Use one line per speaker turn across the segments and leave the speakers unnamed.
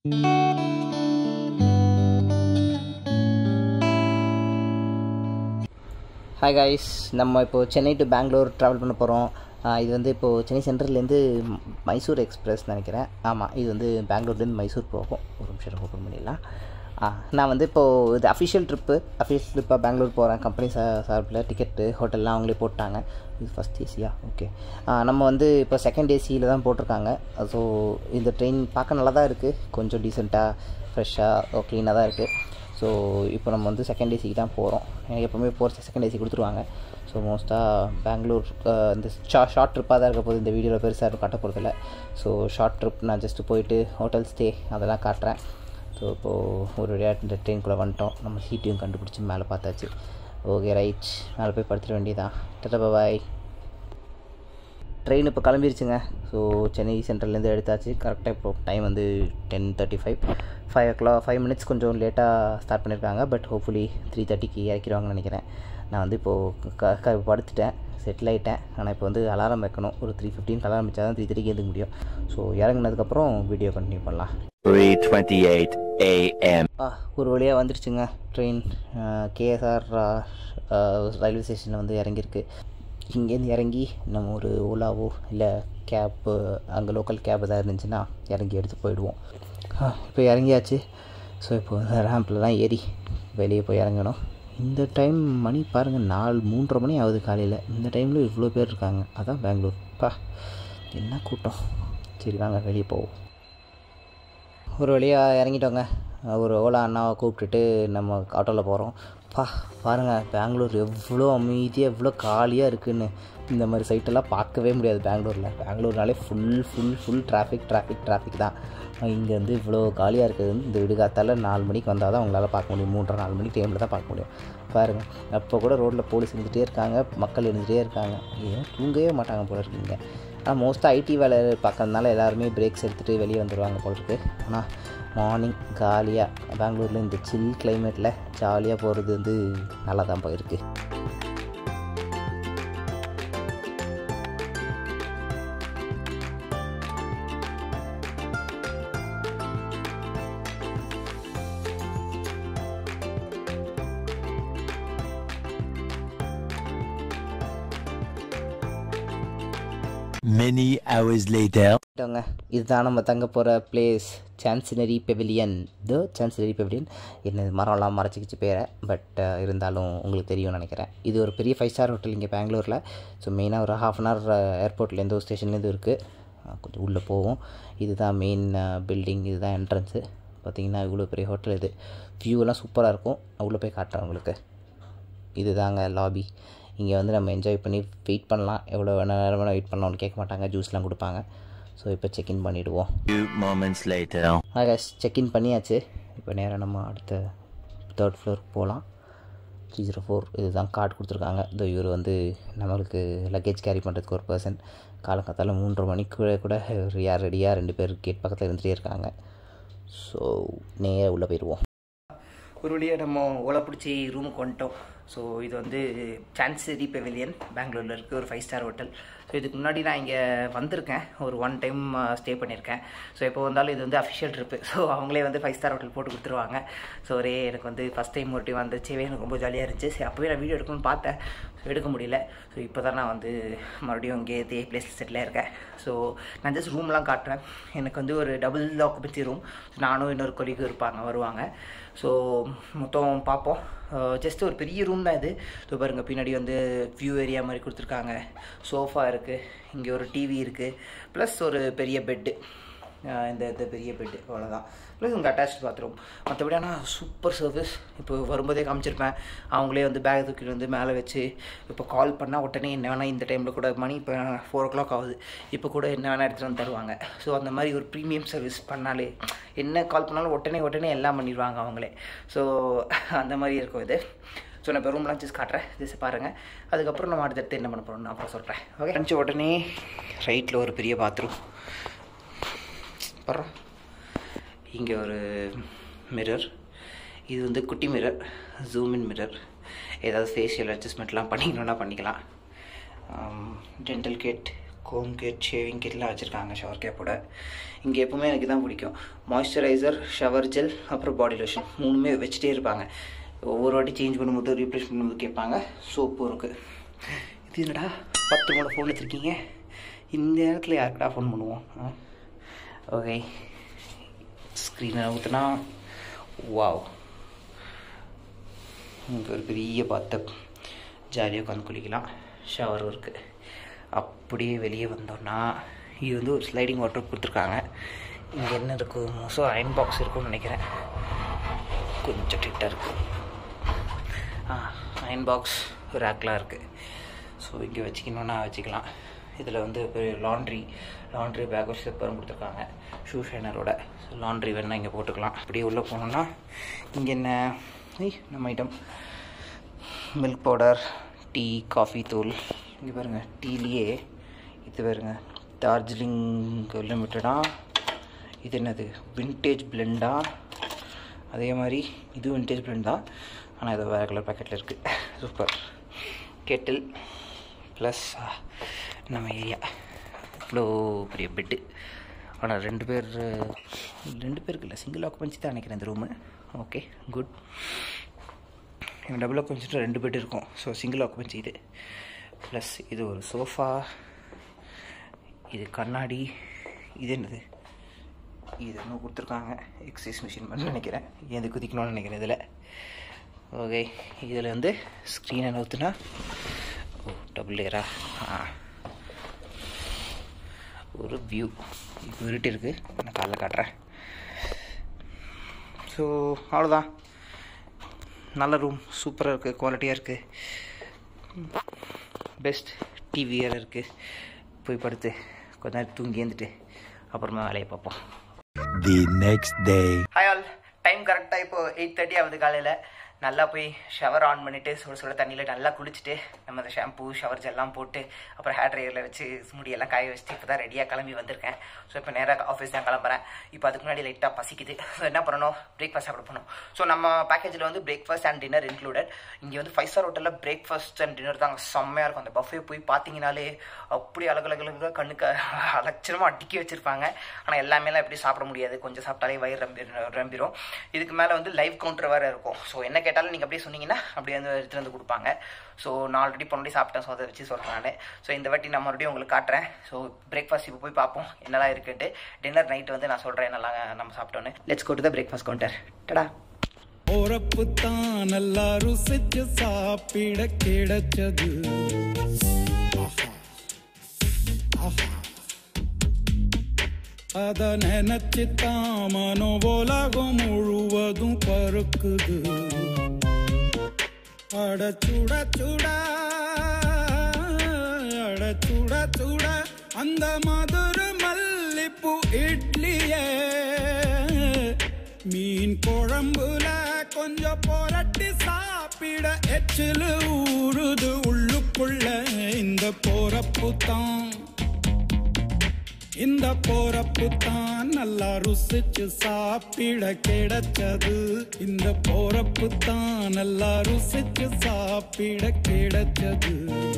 Hi guys நம்ம இப்போது Chennai to Bangalore travel பண்ண போகிறோம் இது வந்து இப்போது சென்னை சென்ட்ரல்லேருந்து மைசூர் எக்ஸ்பிரஸ் நினைக்கிறேன் ஆமாம் இது வந்து பெங்களூர்லேருந்து மைசூர் போகும் ஒரு நிமிஷம் ஓப்பன் பண்ணிடலாம் ஆ, நான் வந்து இப்போது இது அஃபிஷியல் ட்ரிப்பு அஃபிஷியல் ட்ரிப்பாக பெங்களூர் போகிறேன் கம்பெனி சா சார்பில் டிக்கெட்டு ஹோட்டல்லாம் அவங்களே போட்டாங்க இது ஃபஸ்ட் ஏசியா ஓகே நம்ம வந்து இப்போ செகண்ட் ஏசியில் தான் போட்டிருக்காங்க ஸோ இந்த ட்ரெயின் பார்க்க நல்லா தான் இருக்குது கொஞ்சம் டீசெண்டாக ஃப்ரெஷ்ஷாக க்ளீனாக தான் இருக்குது ஸோ இப்போ நம்ம வந்து செகண்ட் ஏசிக்கு தான் போகிறோம் எனக்கு எப்போவுமே போகிற செகண்ட் ஏசி கொடுத்துருவாங்க ஸோ மோஸ்ட்டாக பெங்களூர் அஹ், இந்த ஷா ஷார்ட் ட்ரிப்பாக தான் இருக்க போது இந்த வீடியோவில் பெருசாக இருக்கும் காட்ட போகிறதில்ல ஸோ ஷார்ட் ட்ரிப் நான் ஜஸ்ட்டு போயிட்டு ஹோட்டல் ஸ்டே அதெல்லாம் காட்டுறேன் ஸோ இப்போது ஒரு வழியாக இந்த ட்ரெயின்குள்ளே வந்துட்டோம் நம்ம சீட்டையும் கண்டுபிடிச்சி மேலே பார்த்தாச்சு ஓகே ரைட் மேலே போய் படுத்துட வேண்டியதான் டட்டா பாய் ட்ரெயின் இப்போ கிளம்பிருச்சுங்க ஸோ சென்னை சென்ட்ரல்லேருந்து எடுத்தாச்சு கரெக்டாக இப்போ டைம் வந்து ten thirty five five o'clock five minutes கொஞ்சம் லேட்டாக ஸ்டார்ட் பண்ணியிருக்காங்க பட் ஹோப்ஃபுல்லி த்ரீ தேர்ட்டிக்கு இறக்கிடுவாங்கன்னு நினைக்கிறேன் நான் வந்து இப்போது க க படுத்துட்டேன் செட்டில் ஆகிட்டேன் ஆனால் இப்போ வந்து அலாரம் வைக்கணும் ஒரு த்ரீ ஃபிஃப்டின் அலாரம் வச்சா தான் த்ரீ தேர்ட்டிக்கு எழுதுக்க முடியும் ஸோ இறங்குனதுக்கப்புறம் வீடியோ கண்டினியூ பண்ணலாம்
3:28 a.m.
ஆ ஒரு வழியாக வந்துருச்சுங்க ட்ரெயின் கேஎஸ்ஆர் ரயில்வே ஸ்டேஷனில் வந்து இறங்கியிருக்கு இங்கேருந்து இறங்கி நம்ம ஒரு ஓலாவோ இல்லை கேப்பு அங்கே லோக்கல் கேப் எதாவது இருந்துச்சுன்னா இறங்கி எடுத்து போயிடுவோம் ஆ, இப்போ இறங்கியாச்சு ஸோ இப்போ ரேம்ப்லலாம் ஏறி வெளியே போய் இறங்கணும் இந்த டைம் மணி பாருங்கள் நாலு மூன்றரை மணி ஆகுது காலையில் இந்த டைமில் இவ்வளோ பேர் இருக்காங்க அதான் பெங்களூர் பா என்ன கூட்டம் சரி வாங்க வெளியே போவோம் ஒரு வழியாக இறங்கிட்டோங்க ஒரு ஓலா அண்ணாவை கூப்பிட்டுட்டு நம்ம ஆட்டோவில் போகிறோம் பா பாருங்கள் பெங்களூர் எவ்வளோ அமைதியாக எவ்வளோ காலியாக இருக்குன்னு இந்த மாதிரி சைட்டெல்லாம் பார்க்கவே முடியாது பெங்களூரில் பெங்களூர்னாலே full full full traffic traffic traffic தான் இங்கே வந்து இவ்வளோ காலியாக இருக்குது இந்த விடுகாத்தால் நாலு மணிக்கு வந்தால் தான் உங்களால் பார்க்க முடியும் மூன்றரை நாலு மணி டைமில் தான் பார்க்க முடியும் பாருங்கள் அப்போ கூட ரோட்டில் போலீஸ் இருந்துகிட்டே இருக்காங்க மக்கள் இருந்துகிட்டே இருக்காங்க ஏன் தூங்கவே மாட்டாங்க போல இருக்குங்க ஆனால் மோஸ்ட்டாக ஐடி வேலை பார்க்கறதுனால எல்லாருமே பிரேக்ஸ் எடுத்துகிட்டு வெளியே வந்துடுவாங்க போல இருக்கு ஆனால் மார்னிங் காலியாக பெங்களூரில் இந்த சில் கிளைமேட்டில் ஜாலியாக போகிறது வந்து நல்லா தான் போயிருக்கு
Many hours later.
ங்க இதுதான் நம்ம தங்க போகிற place sanctuary pavilion the sanctuary pavilion என்ன மரம்லாம் மறைச்சிக்கிச்சு பேரை பட் இருந்தாலும் உங்களுக்கு தெரியும்னு நினைக்கிறேன் இது ஒரு பெரிய ஃபைவ் ஸ்டார் ஹோட்டல் இங்கே பெங்களூரில் ஸோ மெயினாக ஒரு ஹாஃப் அன் ஹவர் ஏர்போர்ட்லேருந்து ஒரு ஸ்டேஷன்லேருந்து இருக்குது கொஞ்சம் உள்ளே போவோம் இதுதான் மெயின் பில்டிங் இதுதான் என்ட்ரன்ஸு பார்த்தீங்கன்னா இவ்வளோ பெரிய ஹோட்டல் இது வியூவெல்லாம் சூப்பராக இருக்கும் உள்ளே போய் காட்டுறேன் உங்களுக்கு இதுதாங்க லாபி இங்கே வந்து நம்ம என்ஜாய் பண்ணி வெயிட் பண்ணலாம் எவ்வளோ வேணா நேரம் வேணால் வெயிட் பண்ணலாம் ஒன்று கேட்க மாட்டாங்க ஜூஸ்லாம் கொடுப்பாங்க ஸோ இப்போ செக்இன் பண்ணிவிடுவோம்
Few moments later.
Akash check in பண்ணியாச்சு இப்போ நேராக நம்ம அடுத்த தேர்ட் ஃப்ளோருக்கு போகலாம் த்ரீ ஜீரோ ஃபோர் இதுதான் கார்டு கொடுத்துருக்காங்க இதோ இவர் வந்து நம்மளுக்கு லக்கேஜ் கேரி பண்ணுறதுக்கு ஒரு பர்சன் காலங்காத்தால மூன்றரை மணிக்கு கூட ஒரு யார் ரெடியாக ரெண்டு பேர் கேட் பக்கத்தில் இருந்துகிட்டே இருக்காங்க ஸோ நேராக உள்ளே போயிடுவோம் ஒரு வழியாக நம்ம ஓலை பிடிச்சி ரூமுக்கு வந்துட்டோம் ஸோ இது வந்து சான்சரி பெவிலியன் பெங்களூரில் இருக்குது ஒரு ஃபைவ் ஸ்டார் ஹோட்டல் ஸோ இதுக்கு முன்னாடி நான் இங்கே வந்திருக்கேன் ஒரு ஒன் டைம் ஸ்டே பண்ணியிருக்கேன் ஸோ எப்போ வந்தாலும் இது வந்து அஃபிஷியல் ட்ரிப்பு ஸோ அவங்களே வந்து ஃபைவ் ஸ்டார் ஹோட்டல் போட்டு கொடுத்துருவாங்க ஸோ ஒரே எனக்கு வந்து ஃபஸ்ட் டைம் ஒரு டைம் வந்துச்சுவே எனக்கு ரொம்ப ஜாலியாக இருந்துச்சு சரி அப்போவே நான் வீடியோ எடுக்கணும்னு பார்த்தேன் ஸோ எடுக்க முடியல ஸோ இப்போ தான் நான் வந்து மறுபடியும் இங்கே இதே பிளேஸில் செட்டில் இருக்கேன் ஸோ நான் ஜஸ்ட் ரூம்லாம் காட்டுறேன் எனக்கு வந்து ஒரு டபுள் ஆக்குபென்சி ரூம் நானும் இன்னொரு கொலிக்கும் இருப்பாங்க வருவாங்க ஸோ மொத்தம் பார்ப்போம் ஜஸ்ட் ஒரு பெரிய ரூம் தான் இது ஸோ பாருங்கள் பின்னாடி வந்து வியூ ஏரியா மாதிரி கொடுத்துருக்காங்க சோஃபா இருக்குது இங்கே ஒரு டிவி இருக்குது ப்ளஸ் ஒரு பெரிய பெட்டு இந்த இந்த பெரிய பெட்டு அவ்வளோதான் ப்ளஸ் இங்கே அட்டாச் பாத்ரூம் மற்றபடி ஆனால் சூப்பர் சர்வீஸ் இப்போ வரும்போதே காமிச்சிருப்பேன் அவங்களே வந்து பேக் தூக்கிட்டு வந்து மேலே வச்சு இப்போ கால் பண்ணால் உடனே என்ன வேணால் இந்த டைமில் கூட மணி இப்போ ஃபோர் ஓ கிளாக் ஆகுது இப்போ கூட என்ன வேணால் எடுத்துகிட்டு வந்து தருவாங்க ஸோ அந்த மாதிரி ஒரு ப்ரீமியம் சர்வீஸ் பண்ணாலே என்ன கால் பண்ணாலும் உடனே உடனே எல்லாம் பண்ணிடுவாங்க அவங்களே ஸோ அந்த மாதிரி இருக்கும் இது ஸோ நான் இப்போ ரூம்லாம் ஜஸ்ட் காட்டுறேன் ஜஸ்ட் பாருங்கள் அதுக்கப்புறம் நம்ம அடுத்தடுத்து என்ன பண்ண போகிறோம்னு நான் அப்புறம் சொல்கிறேன் ஓகே அனுப்பிச்ச உடனே ரைட்டில் ஒரு பெரிய பாத்ரூம் அப்புறம் இங்கே ஒரு மிரர் இது வந்து குட்டி மிரர் ஜூமின் மிரர் ஏதாவது ஃபேஷியல் அட்ஜஸ்ட்மெண்ட்லாம் பண்ணிக்கணும்னா பண்ணிக்கலாம் dental kit comb kit shaving கிட்லாம் வச்சுருக்காங்க ஷவர் கேப்போட இங்கே எப்பவுமே எனக்கு தான் பிடிக்கும் மாய்ஸ்சரைசர் ஷவர் ஜெல் அப்புறம் பாடி லோஷன் மூணுமே வச்சுட்டே இருப்பாங்க ஒவ்வொரு வாட்டி சேஞ்ச் பண்ணும்போது ரீப்ளேஸ் பண்ணும்போது கேட்பாங்க சோப்பும் இருக்குது இது என்னடா பத்து மூணு ஃபோன் வச்சுருக்கீங்க இந்த நேரத்தில் யாருக்கடா ஃபோன் பண்ணுவோம் ஓகே ஸ்க்ரீனை ஊற்றுனா வாவ் இங்கே ஒரு பெரிய பாத்தப் ஜாலியாக உட்காந்து குளிக்கலாம் ஷவரும் இருக்குது அப்படியே வெளியே வந்தோன்னா இது வந்து ஒரு ஸ்லைடிங் வாட்டர் கொடுத்துருக்காங்க இங்கே என்ன இருக்கும் ஸோ அயன் பாக்ஸ் இருக்கும்னு நினைக்கிறேன் கொஞ்சம் டிட்டாக இருக்குது ஆ அயன் பாக்ஸ் ரேக்லாம் இருக்குது ஸோ இங்கே வச்சுக்கணுன்னா வச்சுக்கலாம் இதில் வந்து ஒரு லாண்ட்ரி லாண்ட்ரி பேக் ஸ்லிப்பரும் கொடுத்துருக்காங்க ஷூ ஷைனரோட ஸோ லாண்ட்ரி வேணால் இங்கே போட்டுக்கலாம் அப்படியே உள்ளே போனோம்னா இங்கே என்ன ஐய் நம்ம item milk powder tea coffee தூள் இங்கே பாருங்கள் டீலேயே இது பாருங்க டார்ஜிலிங் லிமிட்டடா இது என்னது வின்டேஜ் பிளெண்டா அதே மாதிரி இது வின்டேஜ் பிளெண்ட் தான் ஆனால் இது வேறு கலர் பேக்கெட்டில் இருக்குது சூப்பர் கெட்டில் ப்ளஸ் நம்ம ஏரியா இவ்வளோ பெரிய பெட்டு ஆனால் ரெண்டு பேர் ரெண்டு பேருக்கு இல்லை சிங்கிள் ஆக்குபென்சி தான் நினைக்கிறேன் இந்த ரூமு ஓகே குட் எனக்கு டபுள் ஆக்குபென்சிட்டு ரெண்டு பெட் இருக்கும் ஸோ சிங்கிள் ஆக்குபென்சி இது ப்ளஸ் இது ஒரு சோஃபா இது கண்ணாடி இது என்னது இது இன்னும் கொடுத்துருக்காங்க எக்ஸசைஸ் மிஷின் மாதிரி நினைக்கிறேன் எது குதிக்கணும்னு நினைக்கிறேன் இதில் ஓகே இதில் வந்து ஸ்க்ரீனை நோத்துனா ஓ டபுள் லேயரா ஆ ஒரு வியூ இப்போ இருட்டு இருக்குது நான் காலைல காட்டுறேன் ஸோ அவ்வளோதான் நல்ல ரூம் சூப்பராக இருக்குது குவாலிட்டியாக இருக்குது பெஸ்ட் டிவி வேறு இருக்குது போய் படுத்து கொஞ்ச நேரம் தூங்கி எழுந்துட்டு அப்புறமா வேலையை பார்ப்போம்
The next day.
Hi all time கரெக்டாக இப்போ எயிட் தேர்ட்டி ஆகுது காலையில் நல்லா போய் ஷவர் ஆன் பண்ணிவிட்டு சுட சுட தண்ணியில் நல்லா குளிச்சுட்டு நம்ம அந்த ஷாம்பூ ஷவர் ஜெல்லாம் போட்டு அப்புறம் ஹேர் ட்ரையரில் வச்சு முடியெல்லாம் காய வச்சுட்டு இப்போ தான் ரெடியாக கிளம்பி வந்திருக்கேன் ஸோ இப்போ நேராக ஆஃபீஸ் தான் கிளம்புறேன் இப்போ அதுக்கு முன்னாடி லைட்டாக பசிக்குது ஸோ என்ன பண்ணணும் பிரேக்ஃபாஸ்ட் சாப்பிட போகணும் ஸோ நம்ம பேக்கேஜில் வந்து பிரேக்ஃபாஸ்ட் அண்ட் டின்னர் இன்க்ளூடட் இங்கே வந்து ஃபைவ் ஸ்டார் ஹோட்டலில் பிரேக்ஃபாஸ்ட் அண்ட் டின்னர் தாங்க செம்மையாக இருக்கும் அந்த பஃபே போய் பார்த்தீங்கனாலே அப்படி அழகழகழகாக கண்ணுக்கு அலட்சணமாக அடுக்கி வச்சுருப்பாங்க ஆனால் எல்லாமேலாம் எப்படி சாப்பிட முடியாது கொஞ்சம் சாப்பிட்டாலே வயிறு ரம்பி ரம்பிடும் இதுக்கு மேலே வந்து லைவ் கவுண்டர் வேறு இருக்கும் ஸோ என்ன கேட்டாலும் நீங்கள் அப்படியே சொன்னீங்கன்னா அப்படியே வந்து எடுத்துகிட்டு வந்து கொடுப்பாங்க ஸோ நான் ஆல்ரெடி பொண்ணு சாப்பிட்டேன் ஸோ அதை வச்சு சொல்கிறேன் நான் ஸோ இந்த வாட்டி நான் மறுபடியும் உங்களுக்கு காட்டுறேன் ஸோ பிரேக்ஃபாஸ்ட் இப்போ போய் பார்ப்போம் என்னலாம் இருக்குன்ட்டு டின்னர் நைட் வந்து நான் சொல்கிறேன் என்னலாம் நம்ம சாப்பிட்டோன்னு let's go to the breakfast counter டடா
போறப்பு தான் நல்லா ருசிச்சு சாப்பிட கிடைச்சது ஆஹா. ஆஹா. அத நினைச்சு தான் மனோ உலகம் முழுவதும் பருக்குது அட சுட சுட அட சுட சுட அந்த மதுர மல்லிப்பூ இட்லியே மீன் குழம்புல கொஞ்சம் புரட்டி சாப்பிட எச்சிலு ஊறுது உள்ளுக்குள்ள இந்த போறப்பு தான் இந்த போறப்பு தான் நல்லா ருசிச்சு சாப்பிட கிடைச்சது இந்த போறப்பு தான் நல்லா ருசிச்சு சாப்பிட கிடைச்சது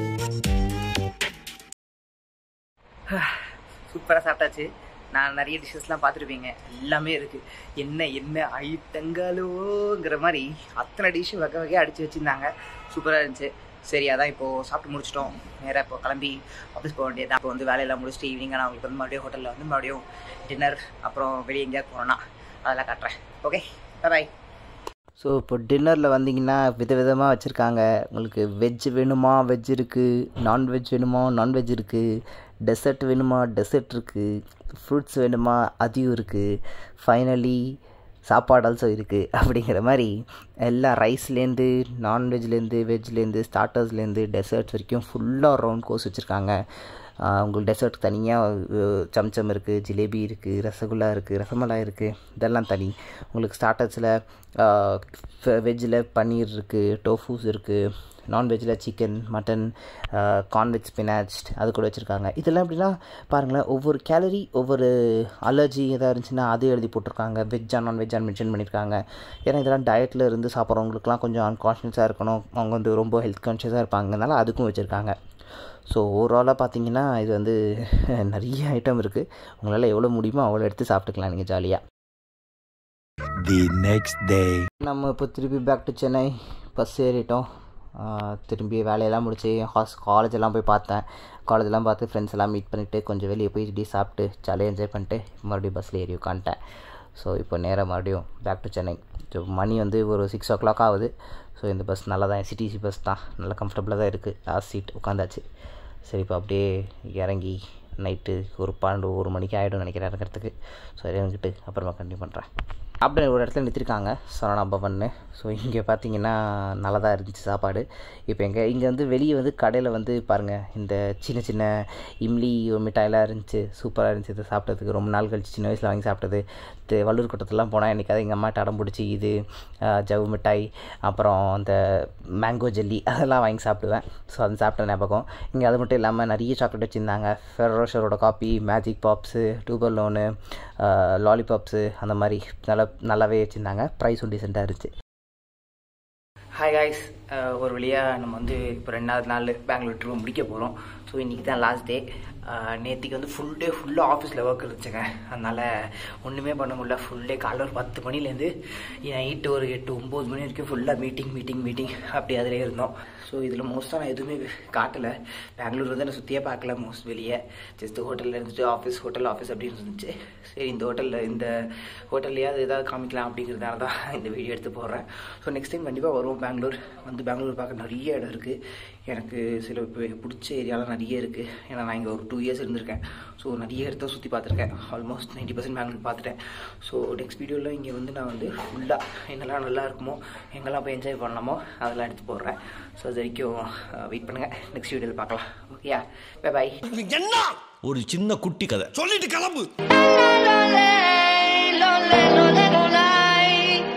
சூப்பராக சாப்பிட்டாச்சு நான் நிறைய டிஷ்ஷஸ்லாம் பார்த்துருப்பீங்க எல்லாமே இருக்குது என்ன என்ன ஐட்டங்களோங்கிற மாதிரி அத்தனை டிஷ்ஷு வகை வகையாக அடித்து வச்சுருந்தாங்க சூப்பராக இருந்துச்சு சரி அதான் இப்போது சாப்பிட்டு முடிச்சிட்டோம் நேராக இப்போ கிளம்பி ஆஃபீஸ் போக வேண்டியது இப்போ வந்து வேலையெல்லாம் முடிச்சுட்டு ஈவினிங் நான் உங்களுக்கு வந்து மறுபடியும் ஹோட்டலில் வந்து மறுபடியும் டின்னர் அப்புறம் வெளியே எங்கேயா போனோன்னா அதெல்லாம் காட்டுறேன் ஓகே பாய் ஸோ இப்போ டின்னரில் வந்தீங்கன்னா விதவிதமாக வச்சுருக்காங்க உங்களுக்கு வெஜ் வேணுமா வெஜ் இருக்குது நான்வெஜ் வேணுமா நான்வெஜ் இருக்குது டெசர்ட் வேணுமா டெசர்ட் இருக்குது ஃப்ரூட்ஸ் வேணுமா அதையும் இருக்குது ஃபைனலி சாப்பாடு ஆல்சோ இருக்குது அப்படிங்கிற மாதிரி எல்லா ரைஸ்லேருந்து நான்வெஜ்லேருந்து வெஜ்லேருந்து ஸ்டார்டர்ஸ்லேருந்து டெசர்ட்ஸ் வரைக்கும் ஃபுல்லாக ரவுண்ட் கோர்ஸ் வச்சுருக்காங்க உங்களுக்கு டெசர்ட் தனியாக சம்சம் இருக்குது ஜிலேபி இருக்குது ரசகுல்லா இருக்குது ரசமலாய் இருக்குது இதெல்லாம் தனி உங்களுக்கு ஸ்டார்டர்ஸில் வெஜ்ஜில் பன்னீர் இருக்குது டோஃபூஸ் இருக்குது நான்வெஜ்ஜில் சிக்கன் மட்டன் கான்வெஜ் ஸ்பினாச் அது கூட வச்சுருக்காங்க இதெல்லாம் எப்படின்னா பாருங்களேன் ஒவ்வொரு கேலரி ஒவ்வொரு அலர்ஜி எதாவது இருந்துச்சுன்னா அது எழுதி போட்டிருக்காங்க வெஜ்ஜா நான்வெஜ்ஜான்னு மென்ஷன் பண்ணியிருக்காங்க ஏன்னா இதெல்லாம் டயட்டில் இருந்து சாப்பிட்றவங்களுக்குலாம் கொஞ்சம் அன்கான்ஷியஸாக இருக்கணும் அவங்க வந்து ரொம்ப ஹெல்த் கான்ஷியஸாக இருப்பாங்கனால அதுக்கும் வச்சுருக்காங்க ஸோ ஓவராலாக பார்த்தீங்கன்னா இது வந்து நிறைய ஐட்டம் இருக்குது உங்களால் எவ்வளோ முடியுமோ அவ்வளோ எடுத்து சாப்பிட்டுக்கலாம் நீங்கள் ஜாலியாக
The next day.
நம்ம இப்போ திருப்பி பேக் டு சென்னை பஸ் ஏறிட்டோம் ஆஹ் திரும்பி வேலையெல்லாம் முடிச்சு ஹாஸ் காலேஜ் எல்லாம் போய் பார்த்தேன் காலேஜ் எல்லாம் பார்த்து ஃப்ரெண்ட்ஸ் எல்லாம் மீட் பண்ணிவிட்டு கொஞ்சம் வெளியே போய் டீ சாப்பிட்டு ஜாலியாக என்ஜாய் பண்ணிட்டு மறுபடியும் பஸ்ஸில் ஏறி உட்காந்துட்டேன் ஸோ இப்போ நேராக மறுபடியும் பேக் டு சென்னை ஸோ மணி வந்து ஒரு சிக்ஸ் ஓ கிளாக் ஆகுது ஸோ இந்த பஸ் நல்லா தான் சிடிசி பஸ் தான் நல்லா கம்ஃபர்டபுளாக தான் இருக்குது லாஸ்ட் சீட் உட்காந்தாச்சு சரி இப்போ அப்படியே இறங்கி நைட்டு ஒரு பன்னெண்டு ஒரு மணிக்கு ஆகிடும் நினைக்கிறேன் இறங்கிறதுக்கு ஸோ இறங்கிட்டு அப்புறமா கண்டினியூ பண்ணுறேன் அப்படியே ஒரு இடத்துல நிறுத்திருக்காங்க சரணா பவன்னு ஸோ இங்கே பார்த்தீங்கன்னா நல்லா தான் இருந்துச்சு சாப்பாடு இப்போ எங்கே இங்கே வந்து வெளியே வந்து கடையில் வந்து பாருங்கள் இந்த சின்ன சின்ன இம்லி ஒரு மிட்டாயெல்லாம் இருந்துச்சு சூப்பராக இருந்துச்சு இதை சாப்பிட்டதுக்கு ரொம்ப நாள் கழிச்சு சின்ன வயசில் வாங்கி சாப்பிட்டது இது வள்ளூர் கோட்டத்தெல்லாம் போனால் எனக்கு எங்கள் அம்மாட்ட அடம் பிடிச்சி இது ஆஹ், ஜவ்வு மிட்டாய் அப்புறம் அந்த மேங்கோ ஜெல்லி அதெல்லாம் வாங்கி சாப்பிடுவேன் ஸோ அது சாப்பிட்ட ஞாபகம் இங்கே அது மட்டும் இல்லாமல் நிறைய சாக்லேட் வச்சுருந்தாங்க ஃபெரோஷரோட காப்பி மேஜிக் பாப்ஸு டூபர் லோனு லாலிபாப்ஸு அந்த மாதிரி நல்லா நல்லாவே வச்சுருந்தாங்க ப்ரைஸும் டீசெண்டாக இருந்துச்சு ஹாய் காய்ஸ் ஒரு வழியாக நம்ம வந்து இப்போ ரெண்டாவது நாள் பெங்களூர் ட்ரிப் முடிக்க போகிறோம் ஸோ இன்றைக்கி தான் லாஸ்ட் டே நேற்றுக்கு வந்து ஃபுல் டே ஃபுல்லாக ஆஃபீஸில் ஒர்க் இருந்துச்சுங்க அதனால் ஒன்றுமே பண்ண முடியல ஃபுல் டே காலைல ஒரு பத்து மணிலேருந்து நைட்டு ஒரு எட்டு ஒம்பது மணி வரைக்கும் ஃபுல்லாக மீட்டிங் மீட்டிங் மீட்டிங் அப்படி அதிலே இருந்தோம் ஸோ இதில் மோஸ்ட்டாக நான் எதுவுமே காட்டலை பெங்களூர் வந்து நான் சுற்றியே பார்க்கல மோஸ்ட் வெளியே ஜஸ்ட் ஹோட்டலில் இருந்துட்டு ஆஃபீஸ் ஹோட்டல் ஆஃபீஸ் அப்படின்னு இருந்துச்சு சரி இந்த ஹோட்டலில் இந்த ஹோட்டல்லையாவது ஏதாவது காமிக்கலாம் அப்படிங்கிறதுனால தான் இந்த வீடியோ எடுத்து போடுறேன் ஸோ நெக்ஸ்ட் டைம் கண்டிப்பாக வருவோம் பெங்களூர் வந்து பெங்களூர் பார்க்க நிறைய இடம் இருக்குது எனக்கு சில பி- பிடிச்ச ஏரியாலாம் நிறைய இருக்குது ஏன்னா நான் இங்கே ஒரு டூ இயர்ஸ் இருந்திருக்கேன் ஸோ நிறைய இடத்த சுற்றி பார்த்துருக்கேன் ஆல்மோஸ்ட் நைன்ட்டி பர்சன்ட் பெங்களூர் பார்த்துட்டேன் ஸோ நெக்ஸ்ட் வீடியோவில் இங்கே வந்து நான் வந்து ஃபுல்லாக என்னெல்லாம் நல்லா இருக்குமோ எங்கெல்லாம் போய் என்ஜாய் பண்ணலாமோ அதெல்லாம் எடுத்து போடுறேன் ஸோ அது வரைக்கும் வெயிட் பண்ணுங்கள் நெக்ஸ்ட் வீடியோவில் பார்க்கலாம் ஓகேயா பை பாய்
என்ன ஒரு சின்ன குட்டி கதை சொல்லிட்டு கிளம்பு
Lonely, lonely, lonely.